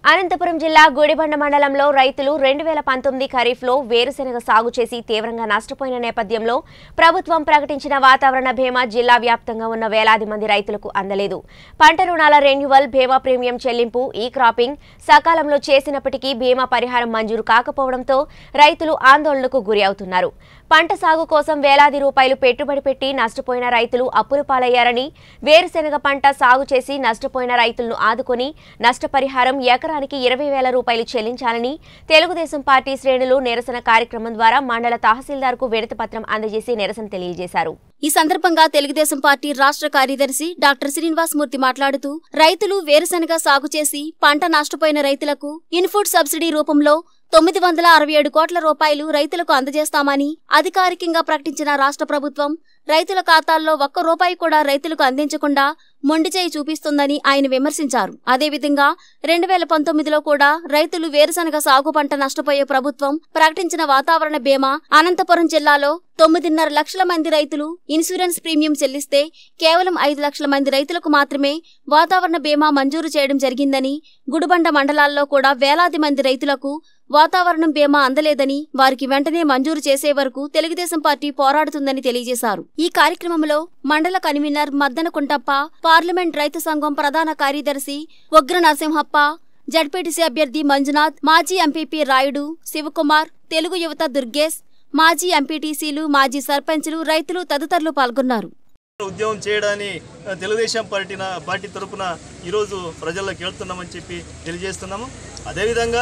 అనంతపురం జిల్లా గుడిబండ మండలంలో రైతులు రెండు వేల పంతొమ్మిది ఖరీఫ్లో వేరుశెనగ సాగు చేసి తీవ్రంగా నష్టపోయిన నేపథ్యంలో ప్రభుత్వం ప్రకటించిన వాతావరణ బీమా జిల్లా వ్యాప్తంగా ఉన్న వేలాది మంది రైతులకు అందలేదు పంట రుణాల రెన్యువల్ బీమా ప్రీమియం చెల్లింపు ఈ క్రాపింగ్ సకాలంలో చేసినప్పటికీ బీమా పరిహారం మంజూరు కాకపోవడంతో రైతులు ఆందోళనకు గురి అవుతున్నారు పంట సాగు కోసం వేలాది రూపాయలు పెట్టుబడి పెట్టి నష్టపోయిన రైతులు అప్పుల పాలయ్యారని వేరుశెనగ పంట సాగు చేసి నష్టపోయిన రైతులను ఆదుకొని నష్టపరిహారం ఎకరానికి ఇరవై వేల రూపాయలు చెల్లించాలని తెలుగుదేశం పార్టీ శ్రేణులు నిరసన కార్యక్రమం ద్వారా మండల తహసీల్దార్కు విడతపత్రం అందజేసి నిరసన తెలియజేశారు ఈ సందర్భంగా తెలుగుదేశం పార్టీ రాష్ట్ర కార్యదర్శి డాక్టర్ శ్రీనివాసమూర్తి మాట్లాడుతూ రైతులు వేరుశనగ సాగు చేసి పంట నష్టపోయిన రైతులకు ఇన్పుట్ సబ్సిడీ రూపంలో తొమ్మిది వందల అరవై ఏడు కోట్ల రూపాయలు రైతులకు అందజేస్తామని అధికారికంగా ప్రకటించిన రాష్ట్ర ప్రభుత్వం రైతుల ఖాతాల్లో ఒక్క రూపాయి కూడా రైతులకు అందించకుండా మొండి చేయి చూపిస్తుందని ఆయన విమర్శించారు అదేవిధంగా రెండు వేల పంతొమ్మిదిలో కూడా రైతులు వేరుశనగ సాగు పంట నష్టపోయే ప్రభుత్వం ప్రకటించిన వాతావరణ బీమా అనంతపురం జిల్లాలో తొమ్మిదిన్నర లక్షల మంది రైతులు ఇన్సూరెన్స్ ప్రీమియం చెల్లిస్తే కేవలం ఐదు లక్షల మంది రైతులకు మాత్రమే వాతావరణ బీమా మంజూరు చేయడం జరిగిందని గుడిబండ మండలాల్లో కూడా వేలాది మంది రైతులకు వాతావరణం బీమా అందలేదని వారికి వెంటనే మంజూరు చేసే వరకు తెలుగుదేశం పార్టీ పోరాడుతుందని తెలియజేశారు ఈ కార్యక్రమంలో మండల కన్వీనర్ మద్దన కుంటప్ప పార్లమెంట్ రైతు సంఘం ప్రధాన కార్యదర్శి ఉగ్ర నరసింహప్ప జడ్పీటీసీ అభ్యర్థి మంజునాథ్ మాజీ ఎంపీపీ రాయుడు శివకుమార్ తెలుగు యువత దుర్గేష్ మాజీ ఎంపీటీసీలు మాజీ సర్పంచులు రైతులు తదితరులు పాల్గొన్నారు ఉద్యమం చేయడాన్ని ఆ, తెలుగుదేశం పార్టీ పార్టీ తరపున ఈరోజు ప్రజల్లోకి వెళ్తున్నామని చెప్పి తెలియజేస్తున్నాము అదేవిధంగా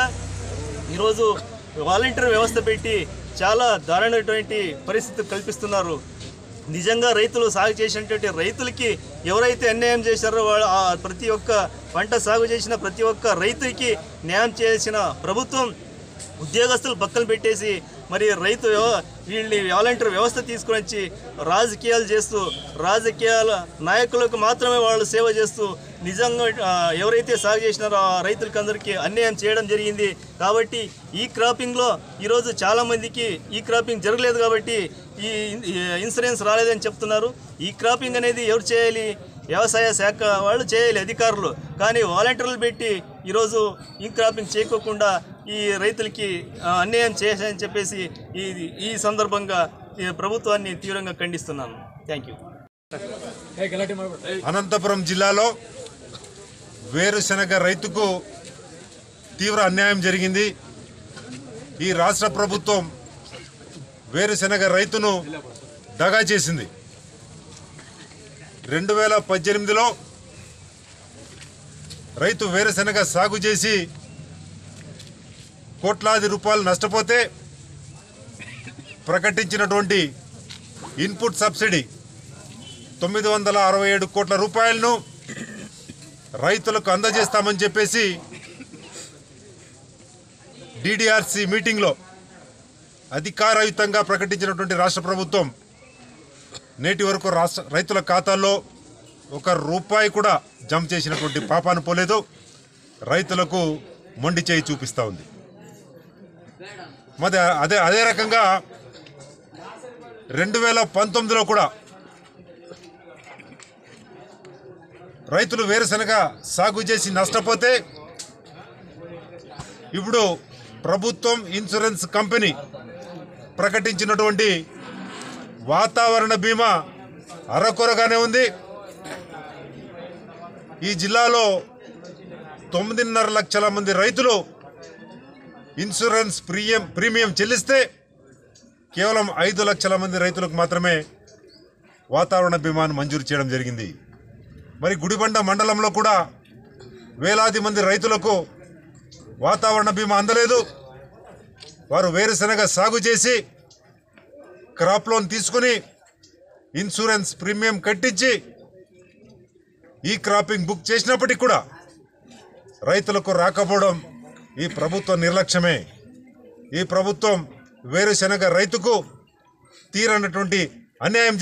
ఈరోజు వాలంటీర్ వ్యవస్థ పెట్టి చాలా దారుణమైనటువంటి పరిస్థితి కల్పిస్తున్నారు నిజంగా రైతులు సాగు చేసినటువంటి రైతులకి ఎవరైతే అన్యాయం చేశారో వాళ్ళ ఆ ప్రతి ఒక్క పంట సాగు చేసిన ప్రతి ఒక్క రైతుకి న్యాయం చేసిన ప్రభుత్వం ఉద్యోగస్తులు పక్కన పెట్టేసి మరి రైతు వ్యవ- వీళ్ళని వాలంటీర్ వ్యవస్థ తీసుకుని వచ్చి రాజకీయాలు చేస్తూ రాజకీయాల నాయకులకు మాత్రమే వాళ్ళు సేవ చేస్తూ నిజంగా ఆ, ఎవరైతే సాగు చేసినారో ఆ రైతులకి అందరికీ అన్యాయం చేయడం జరిగింది కాబట్టి ఈ క్రాపింగ్లో ఈరోజు చాలామందికి ఈ క్రాపింగ్ జరగలేదు కాబట్టి ఈ ఈ ఇన్సూరెన్స్ రాలేదని చెప్తున్నారు ఈ క్రాపింగ్ అనేది ఎవరు చేయాలి వ్యవసాయ శాఖ వాళ్ళు చేయాలి అధికారులు కానీ వాలంటీర్లు పెట్టి ఈరోజు ఈ క్రాపింగ్ చేయకోకుండా ఈ రైతులకి ఆ, అన్యాయం చేశాయని చెప్పేసి ఈ ఈ సందర్భంగా ఈ ప్రభుత్వాన్ని తీవ్రంగా ఖండిస్తున్నాను థ్యాంక్ యూ అనంతపురం జిల్లాలో వేరుశనగ రైతుకు తీవ్ర అన్యాయం జరిగింది ఈ రాష్ట్ర ప్రభుత్వం వేరుశనగ రైతును దగా చేసింది రెండు వేల పద్దెనిమిదిలో రైతు వేరుశనగ సాగు చేసి కోట్లాది రూపాయలు నష్టపోతే ప్రకటించినటువంటి ఇన్పుట్ సబ్సిడీ తొమ్మిది వందల అరవై ఏడు కోట్ల రూపాయలను రైతులకు అందజేస్తామని చెప్పేసి డిడిఆర్సి మీటింగ్లో అధికారయుతంగా ప్రకటించినటువంటి రాష్ట్ర ప్రభుత్వం నేటి వరకు రాష్ట్ర రైతుల ఖాతాల్లో ఒక రూపాయి కూడా జమ చేసినటువంటి పాపాను పోలేదు రైతులకు మొండి చేయి చూపిస్తూ ఉంది మరి అదే అదే రకంగా రెండు వేల పంతొమ్మిదిలో కూడా రైతులు వేరుశనగ సాగు చేసి నష్టపోతే ఇప్పుడు ప్రభుత్వం ఇన్సూరెన్స్ కంపెనీ ప్రకటించినటువంటి వాతావరణ బీమా అరకొరగానే ఉంది ఈ జిల్లాలో తొమ్మిదిన్నర లక్షల మంది రైతులు ఇన్సూరెన్స్ ప్రీమియం ప్రీమియం చెల్లిస్తే కేవలం ఐదు లక్షల మంది రైతులకు మాత్రమే వాతావరణ బీమాను మంజూరు చేయడం జరిగింది మరి గుడిబండ మండలంలో కూడా వేలాది మంది రైతులకు వాతావరణ బీమా అందలేదు వారు వేరుశనగ సాగు చేసి క్రాప్ లోన్ తీసుకుని ఇన్సూరెన్స్ ప్రీమియం కట్టించి ఈ క్రాపింగ్ బుక్ చేసినప్పటికీ కూడా రైతులకు రాకపోవడం ఈ ప్రభుత్వ నిర్లక్ష్యమే ఈ ప్రభుత్వం వేరుశనగ రైతుకు తీరనటువంటి అన్యాయం